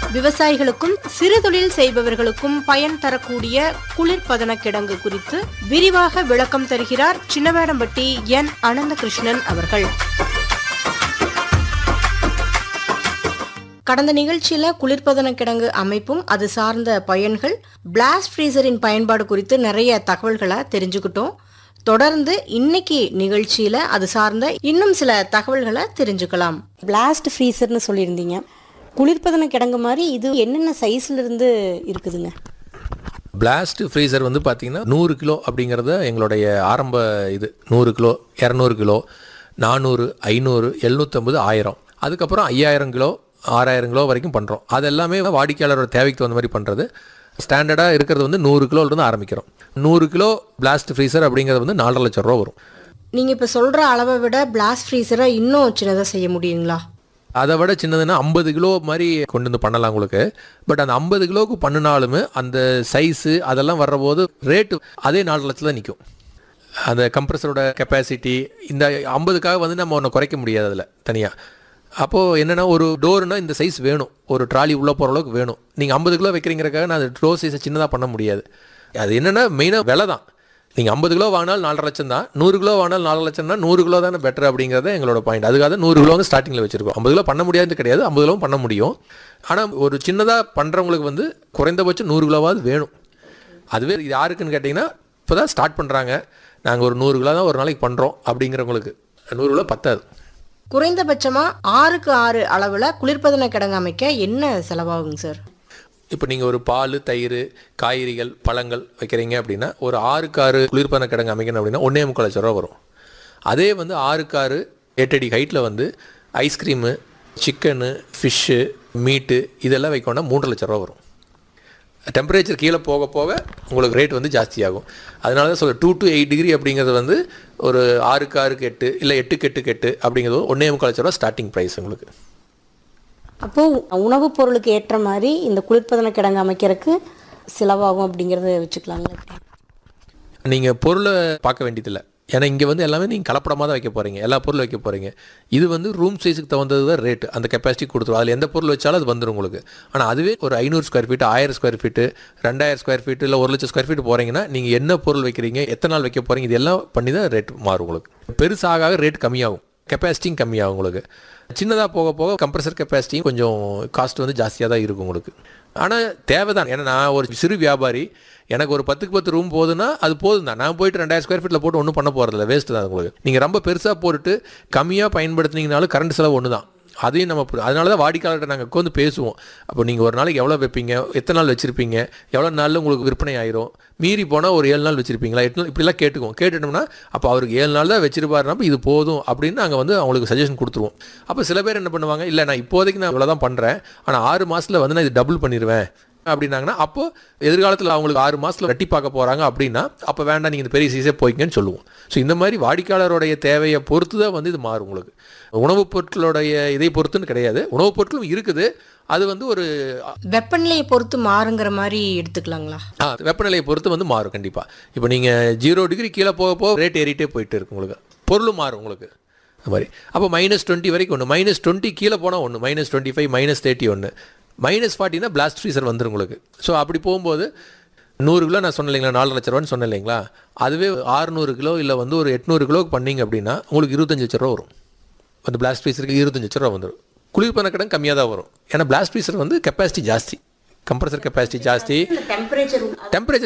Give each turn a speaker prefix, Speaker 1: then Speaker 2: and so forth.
Speaker 1: விவசாயிகளுக்கும் சிறு தொழில் செய்பவர்களுக்கும் பயன் தரக்கூடிய குளிர்பதன கிடங்கு குறித்து விரிவாக விளக்கம் தருகிறார் சின்னவேடம்பட்டி என் அனந்தகிருஷ்ணன் அவர்கள் கடந்த நிகழ்ச்சியில குளிர்பதன கிடங்கு அமைப்பும் அது சார்ந்த பயன்கள் பிளாஸ்ட் ஃப்ரீசரின் பயன்பாடு குறித்து நிறைய தகவல்களை தெரிஞ்சுக்கிட்டோம் தொடர்ந்து இன்னைக்கு நிகழ்ச்சியில அது சார்ந்த இன்னும் சில தகவல்களை தெரிஞ்சுக்கலாம் பிளாஸ்ட் ஃப்ரீசர்னு சொல்லியிருந்தீங்க குளிர்பதன கிடங்கு மாதிரி இது என்னென்ன சைஸ்ல இருந்து இருக்குதுங்க
Speaker 2: பிளாஸ்ட் ஃப்ரீசர் வந்து பார்த்தீங்கன்னா நூறு கிலோ அப்படிங்கிறத எங்களுடைய ஆரம்ப இது நூறு கிலோ இரநூறு கிலோ நானூறு ஐநூறு எழுநூற்றம்பது ஆயிரம் அதுக்கப்புறம் ஐயாயிரம் கிலோ ஆறாயிரம் கிலோ வரைக்கும் பண்ணுறோம் அது எல்லாமே வாடிக்கையாளரோட தேவைக்கு தகுந்த மாதிரி பண்ணுறது ஸ்டாண்டர்டாக இருக்கிறது வந்து நூறு கிலோலேருந்து ஆரம்பிக்கிறோம் நூறு கிலோ பிளாஸ்ட் ஃப்ரீசர் அப்படிங்கிறது வந்து நாலரை லட்சம் ரூபா வரும்
Speaker 1: நீங்க இப்ப சொல்ற அளவை விட பிளாஸ்ட் ஃப்ரீசரை இன்னும் சின்னதா செய்ய முடியுங்களா
Speaker 2: அதை விட சின்னதுன்னா ஐம்பது கிலோ மாதிரி கொண்டு வந்து பண்ணலாம் உங்களுக்கு பட் அந்த ஐம்பது கிலோவுக்கு பண்ணினாலுமே அந்த சைஸு அதெல்லாம் வர்றபோது ரேட்டு அதே நாலு லட்சம் தான் நிற்கும் அந்த கம்ப்ரஸரோட கெப்பாசிட்டி இந்த ஐம்பதுக்காக வந்து நம்ம ஒன்று குறைக்க முடியாது அதில் தனியாக அப்போது என்னென்னா ஒரு டோர்னா இந்த சைஸ் வேணும் ஒரு ட்ராலி உள்ளே போகிற அளவுக்கு வேணும் நீங்கள் ஐம்பது கிலோ வைக்கிறீங்கிறக்காக நான் அந்த டோர் சைஸை சின்னதாக பண்ண முடியாது அது என்னென்னா மெயினாக விலை தான் நீங்கள் ஐம்பது கிலோ வாங்கினாலும் நாலரை லட்சம் தான் நூறு கிலோ வாங்கினாலும் நாலு லட்சம்னா நூறு கிலோ தானே பெட்டர் அப்படிங்கிறத எங்களோட பாயிண்ட் அதுக்காக தான் நூறு கிலோ வந்து ஸ்டார்டிங்கில் வச்சிருக்கோம் ஐம்பது கிலோ பண்ண முடியாது கிடையாது ஐம்பது கிலோவும் பண்ண முடியும் ஆனால் ஒரு சின்னதாக பண்ணுறவங்களுக்கு வந்து குறைந்தபட்சம் நூறு கிலோவாவது வேணும் அதுவே இது யாருக்குன்னு கேட்டிங்கன்னா இப்போ தான் ஸ்டார்ட் பண்ணுறாங்க நாங்கள் ஒரு நூறு கிலோ தான் ஒரு நாளைக்கு பண்ணுறோம் அப்படிங்கிறவங்களுக்கு நூறு கிலோ பத்தாது
Speaker 1: குறைந்தபட்சமா ஆறுக்கு ஆறு அளவுல குளிர்பதன கிடங்கு அமைக்க என்ன செலவாகுங்க சார்
Speaker 2: இப்போ நீங்கள் ஒரு பால் தயிர் காய்கறிகள் பழங்கள் வைக்கிறீங்க அப்படின்னா ஒரு ஆறுக்கு ஆறு குளிர்பதன கிடங்கு அமைக்கணும் அப்படின்னா ஒன்றே முக்கால் லட்ச ரூபா வரும் அதே வந்து ஆறுக்கு ஆறு எட்டடி ஹைட்டில் வந்து ஐஸ்கிரீமு சிக்கனு ஃபிஷ்ஷு மீட்டு இதெல்லாம் வைக்கணும்னா மூன்று லட்ச ரூபா வரும் டெம்பரேச்சர் கீழே போக போக உங்களுக்கு ரேட் வந்து ஜாஸ்தியாகும் அதனால தான் சொல்ல டூ டு எயிட் டிகிரி அப்படிங்கிறது வந்து ஒரு ஆறுக்கு ஆறுக்கு எட்டு இல்லை எட்டுக்கு எட்டுக்கு எட்டு அப்படிங்கிறது ஒன்றே முக்கால் லட்ச ரூபா ஸ்டார்டிங் ப்ரைஸ் உங்களுக்கு
Speaker 1: அப்போ உணவுப் பொருளுக்கு ஏற்ற மாதிரி இந்த குளிர்பதன கிடங்கு அமைக்கிறதுக்கு செலவாகும் அப்படிங்கறத வச்சுக்கலாங்களா
Speaker 2: நீங்கள் பொருளை பார்க்க வேண்டியதில்லை ஏன்னா இங்கே வந்து எல்லாமே நீங்கள் கலப்படமாக தான் வைக்க போகிறீங்க எல்லா பொருளும் வைக்க போகிறீங்க இது வந்து ரூம் சைஸுக்கு தகுந்தது தான் ரேட் அந்த கெப்பாசிட்டி கொடுத்துரும் அதில் எந்த பொருள் வச்சாலும் அது வந்துடும் உங்களுக்கு ஆனால் அதுவே ஒரு ஐநூறு ஸ்கொயர் ஃபீட் ஆயிரம் ஸ்கொயர் ஃபீட்டு ரெண்டாயிரம் ஸ்கொயர் ஃபீட் இல்லை ஒரு லட்சம் ஸ்கொயர் ஃபீட் போகிறீங்கன்னா நீங்கள் என்ன பொருள் வைக்கிறீங்க எத்தனை நாள் வைக்க போகிறீங்க இதெல்லாம் பண்ணி தான் ரேட் மாறும் உங்களுக்கு பெருசாக ரேட் கம்மியாகும் கெப்பாசிட்டியும் கம்மியாகும் உங்களுக்கு சின்னதாக போக போக கம்ப்ரஸர் கெப்பாசிட்டியும் கொஞ்சம் காஸ்ட் வந்து ஜாஸ்தியாக தான் இருக்கும் உங்களுக்கு ஆனால் தேவை தான் ஏன்னா நான் ஒரு சிறு வியாபாரி எனக்கு ஒரு பத்துக்கு பத்து ரூம் போதுன்னா அது போதும் தான் நான் போயிட்டு ரெண்டாயிரம் ஸ்கொயர் ஃபீட்டில் போட்டு ஒன்றும் பண்ண போகிறதில்ல வேஸ்ட் தான் உங்களுக்கு நீங்கள் ரொம்ப பெருசாக போட்டுட்டு கம்மியாக பயன்படுத்துனீங்கனாலும் கரண்ட் செலவு ஒன்று தான் அதையும் நம்ம புரி- அதனால தான் வாடிக்கையாளர்கிட்ட நாங்கள் உட்காந்து பேசுவோம் அப்போ நீங்கள் ஒரு நாளைக்கு எவ்வளோ வைப்பீங்க எத்தனை நாள் வச்சுருப்பீங்க எவ்வளோ நாளில் உங்களுக்கு விற்பனை ஆயிரும் மீறி போனால் ஒரு ஏழு நாள் வச்சுருப்பீங்களா எட்டு நாள் இப்படிலாம் கேட்டுக்குவோம் கேட்டுட்டோம்னா அப்போ அவருக்கு ஏழு நாள் தான் வச்சிருப்பாருன்னா அப்ப இது போதும் அப்படின்னு நாங்கள் வந்து அவங்களுக்கு சஜஷன் கொடுத்துருவோம் அப்போ சில பேர் என்ன பண்ணுவாங்க இல்லை நான் இப்போதைக்கு நான் இவ்வளோ தான் பண்ணுறேன் ஆனால் ஆறு மாதத்தில் வந்து நான் இது டபுள் பண்ணிடுவேன் அப்படின்னாங்கன்னா அப்போ எதிர்காலத்தில் அவங்களுக்கு ஆறு மாதத்தில் ரெட்டி பார்க்க போகிறாங்க அப்படின்னா அப்போ வேண்டாம் நீங்கள் இந்த பெரிய சீஸே போய்க்கன்னு சொல்லுவோம் ஸோ இந்த மாதிரி வாடிக்கையாளருடைய தேவையை பொறுத்து தான் வந்து இது மாறும் உங்களுக்கு உணவுப் பொருட்களுடைய இதை பொறுத்துன்னு கிடையாது உணவுப் பொருட்களும் இருக்குது அது வந்து ஒரு
Speaker 1: வெப்பநிலையை பொறுத்து மாறுங்கிற மாதிரி எடுத்துக்கலாங்களா
Speaker 2: ஆ வெப்பநிலையை பொறுத்து வந்து மாறும் கண்டிப்பாக இப்போ நீங்கள் ஜீரோ டிகிரி கீழே போக போக ரேட் ஏறிட்டே போயிட்டு இருக்கு உங்களுக்கு பொருளும் மாறும் உங்களுக்கு அது மாதிரி அப்போ மைனஸ் டுவெண்ட்டி வரைக்கும் ஒன்று மைனஸ் டுவெண்ட்டி கீழே போனால் ஒன்று minus twenty five minus thirty ஒன்று மைனஸ் ஃபார்ட்டினா பிளாஸ்ட் ஃப்ரீசர் வந்துடும் உங்களுக்கு ஸோ அப்படி போகும்போது நூறு கிலோ நான் சொன்னேன் இல்லைங்களா நாலு லட்ச ரூபான்னு சொன்னேன் இல்லைங்களா அதுவே ஆறுநூறு கிலோ இல்லை வந்து ஒரு எட்நூறு கிலோக்கு பண்ணீங்க அப்படின்னா உங்களுக்கு இருபத்தஞ்சு லட்ச ரூபா வரும் அந்த பிளாஸ்ட் ஃப்ரீசருக்கு இருபத்தஞ்சு லட்ச ரூபா வந்துடும் குளிர்பன கடன் கம்மியாக தான் வரும் ஏன்னா பிளாஸ்ட் ஃப்ரீசர் வந்து கெப்பாசிட்டி ஜாஸ்தி கம்ப்ரஸர் கெப்பாசிட்டி ஜாஸ்தி
Speaker 1: டெம்பரேச்சர்
Speaker 2: டெம்பரேச்சர்